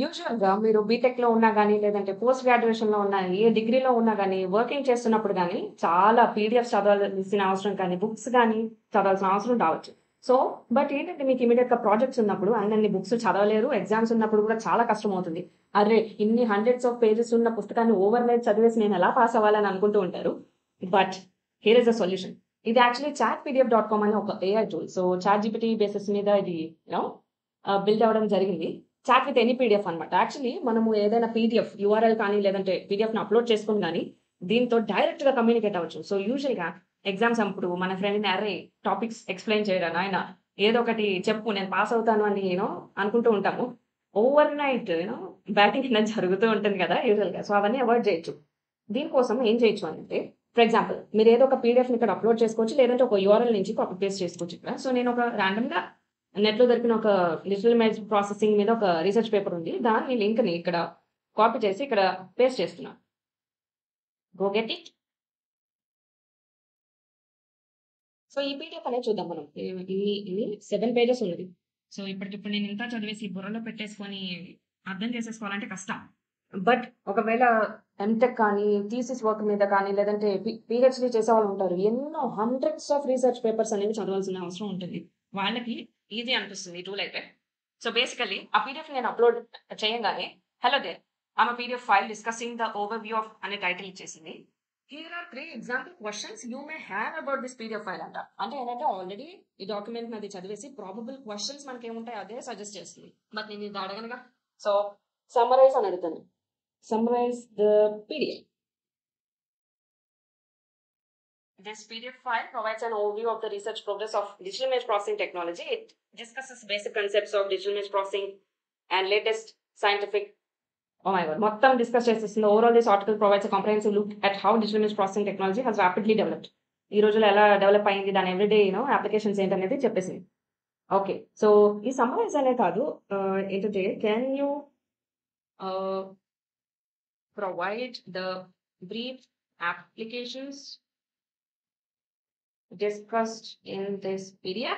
యూజువల్‌గా మీరు బీటెక్‌లో ఉన్నా గానీ, లేదంటే పోస్ట్ గ్రాడ్యుయేషన్‌లో ఉన్నా, ఏ డిగ్రీలో ఉన్నా గానీ, వర్కింగ్ చేస్తున్నప్పుడు గానీ, చాలా పీడీఎఫ్స్ చదవాల్సిన అవసరం కానీ, బుక్స్ గానీ చదవాల్సిన అవసరం రావచ్చు. సో, బట్ ఏంటంటే మీకు ఇమ్మీడియేట్‌గా ప్రాజెక్ట్స్ ఉన్నప్పుడు అన్నన్ని బుక్స్ చదవలేరు. ఎగ్జామ్స్ ఉన్నప్పుడు కూడా చాలా కష్టమవుతుంది. అర్రే! ఇన్ని హండ్రెడ్స్ ఆఫ్ పేజెస్ ఉన్న పుస్తకాన్ని ఓవర్‌నైట్ చదివేసి నేను ఎలా పాస్ అవ్వాలని అనుకుంటూ ఉంటారు. But here is the solution. ఇది యాక్చువల్లీ చాట్‌పీడీఎఫ్ డాట్ కామ్ అనే ఒక AI tool. So, ChatGPT basis మీద ఇది యూ నో ఆహ్, బిల్డ్ అవ్వడం జరిగింది. చాట్ విత్ ఎనీ పీడీఎఫ్ అనమాట. యాక్చువల్లీ మనము ఏదైనా పీడీఎఫ్ యూఆర్ఎల్ కానీ, లేదంటే పీడీఎఫ్‌ని అప్‌లోడ్ చేసుకొని గానీ, దీంతో డైరెక్ట్‌గా కమ్యూనికేట్ అవ్వచ్చు. సో, యూజువల్‌గా ఎగ్జామ్స్ అప్పుడు మన ఫ్రెండ్‌ని అర్రే! టాపిక్స్ ఎక్స్‌ప్లెయిన్ చేయరా నాయనా! ఏదో ఒకటి చెప్పు నేను పాస్ అవుతాను అని యూ నో అనుకుంటూ ఉంటాము. ఓవర్‌నైట్ యూ నో బ్యాటింగ్ అనేది జరుగుతూ ఉంటుంది కదా! యూజువల్‌గా. సో, అవన్నీ అవాయిడ్ చేయొచ్చు. దీనికోసం ఏం చేయొచ్చు అనంటే, ఫర్ ఎగ్జాంపుల్ మీరు ఏదో ఒక పీడీఎఫ్‌ని ఇక్కడ అప్‌లోడ్ చేసుకోవచ్చు. లేదంటే ఒక యూఆర్ఎల్ నుంచి కాపీ పేస్ట్ చేసుకోవచ్చు ఇక్కడ. సో, నేను ఒక రాండమ్‌గా నెట్‌లో దొరికిన ఒక డిజిటల్ ఇమేజ్ ప్రాసెసింగ్ మీద ఒక రీసెర్చ్ పేపర్ ఉంది. దాని లింక్‌ని ఇక్కడ కాపీ చేసి ఇక్కడ పేస్ట్ చేస్తున్నా. Go get it. సో, ఈ పీడీఎఫ్ అనేది చూద్దాం మనం. ఇ ఇది ఇది 7 పేజెస్ ఉన్నది. సో, ఇప్పటికిప్పుడు నేను ఇంత చదివేసి బుర్రలో పెట్టేసుకొని అర్థం చేసేసుకోవాలంటే కష్టం. బట్ ఒకవేళ ఎంటెక్ కానీ, థీసిస్ వర్క్ మీద కానీ, లేదంటే పి పీహెచ్‌డీ చేసేవాళ్ళు ఉంటారు. ఎన్నో హండ్రెడ్స్ ఆఫ్ రీసెర్చ్ పేపర్స్ అనేవి చదవాల్సిన అవసరం ఉంటుంది. వాళ్ళకి ఈజీ అనిపిస్తుంది ఈ టూల్ అయితే. సో, బేసికల్లీ ఆ పీడీఎఫ్ నేను అప్‌లోడ్ చేయంగానే hello there I'm a PDF file discussing the overview of అనే టైటిల్ ఇచ్చేసింది. Here are 3 example questions you may have about this PDF file అంట. అంటే ఏంటంటే ఆల్రెడీ ఈ డాక్యుమెంట్‌ని అది చదివేసి ప్రాబబుల్ క్వెషన్స్ మనకేముంటాయో అదే సజెస్ట్ చేస్తుంది. బట్ నేను ఇది అడగనుగా. సో, సమ్మరైజ్ అని అడుగుతాను. Summarize the PDF. This PDF file provides an overview of the research progress of digital image processing technology. It discusses basic concepts of digital image processing and latest scientific oh my god మొత్తం discuss చేసేస్తుంది overall this article provides comprehensive look at how digital image processing technology has rapidly developed ఈ రోజుల్లో ఎలా develop అయింది దాని everyday you know applications ఏంటనేది చెప్పేసింది okay so ఈ సమ్మరైజ్ అనే కాదు uh, ఏంటంటే can you provide the brief applications discussed in this PDF.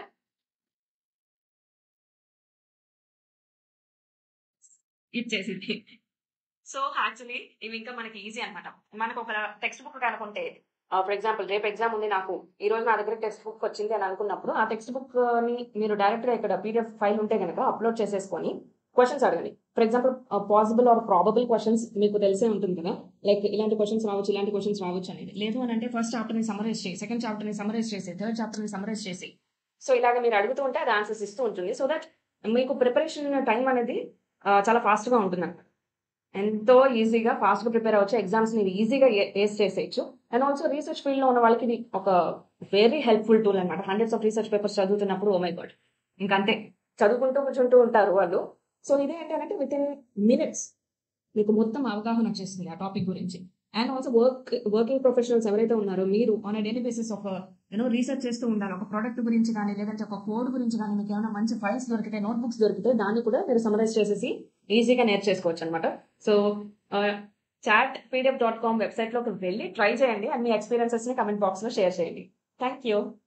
ఇచ్చేసింది సో యాక్చువల్లీ ఇవి ఇంకా మనకి ఈజీ అనమాట మనకు ఒక టెక్స్ట్ బుక్ కనుకుంటే ఫర్ ఎగ్జాంపుల్ రేపు ఎగ్జామ్ ఉంది నాకు ఈ రోజు నా దగ్గర టెక్స్ట్ బుక్ వచ్చింది అని అనుకున్నప్పుడు ఆ టెక్స్ట్ బుక్ ని మీరు డైరెక్ట్ గా ఇక్కడ పీడిఎఫ్ ఫైల్ ఉంటే కనుక అప్లోడ్ చేసేసుకొని క్వశ్చన్స్ అడగండి for example possible or probable questions మీకు తెలిసే ఉంటుంది కదా లైక్ ఇలాంటి క్వశ్చన్స్ రావచ్చు ఇలాంటి క్వశ్చన్స్ రావచ్చు అనేది లేదు అని అంటే ఫస్ట్ చాప్టర్ ని సమరైజ్ చేసి సెకండ్ చాప్టర్ ని సమరైజ్ చేసి థర్డ్ చాప్టర్ ని సమరైజ్ చేసి సో ఇలాగ మీరు అడుగుతూ ఉంటే అది ఆన్సర్స్ ఇస్తూ ఉంటుంది సో దట్ మీకు ప్రిపరేషన్ టైం అనేది ఆ, చాలా ఫాస్ట్ గా ఉంటుంది అన్నమాట ఎంతో ఈజీగా ఫాస్ట్ గా ప్రిపేర్ అవ్వచ్చు ఎగ్జామ్స్ ని ఈజీగా ఏస్ చేసేయచ్చు అండ్ ఆల్సో రీసెర్చ్ ఫీల్డ్ లో ఉన్న వాళ్ళకి ఇది ఒక వెరీ హెల్ప్ఫుల్ టూల్ అనమాట హండ్రెడ్స్ ఆఫ్ రీసెర్చ్ పేపర్స్ చదువుతున్నప్పుడు ఓ మై గాడ్ ఇంకంతే చదువుకుంటూ కూర్చుంటూ ఉంటారు వాళ్ళు సో ఇదే ఏంటంటే విత్ ఇన్ మినిట్స్ మీకు మొత్తం అవగాహన వచ్చేస్తుంది ఆ టాపిక్ గురించి and also work working professionals ఎవరైతే ఉన్నారో మీరు ఆన్ డైలీ బేసిస్ ఒక యూనో రీసెర్చ్ చేస్తూ ఉండాలి ఒక ప్రోడక్ట్ గురించి కానీ లేదంటే ఒక కోడ్ గురించి కానీ మీకు ఏమైనా మంచి ఫైల్స్ దొరికితే నోట్ బుక్స్ దొరికితే దాన్ని కూడా మీరు సమరైజ్ చేసేసి ఈజీగా నేర్చేసుకోవచ్చు అనమాట so chat PDF dot com వెబ్సైట్లోకి వెళ్ళి ట్రై చేయండి అండ్ మీ ఎక్స్పీరియన్సెస్ ని కమెంట్ బాక్స్ లో షేర్ చేయండి థ్యాంక్ యూ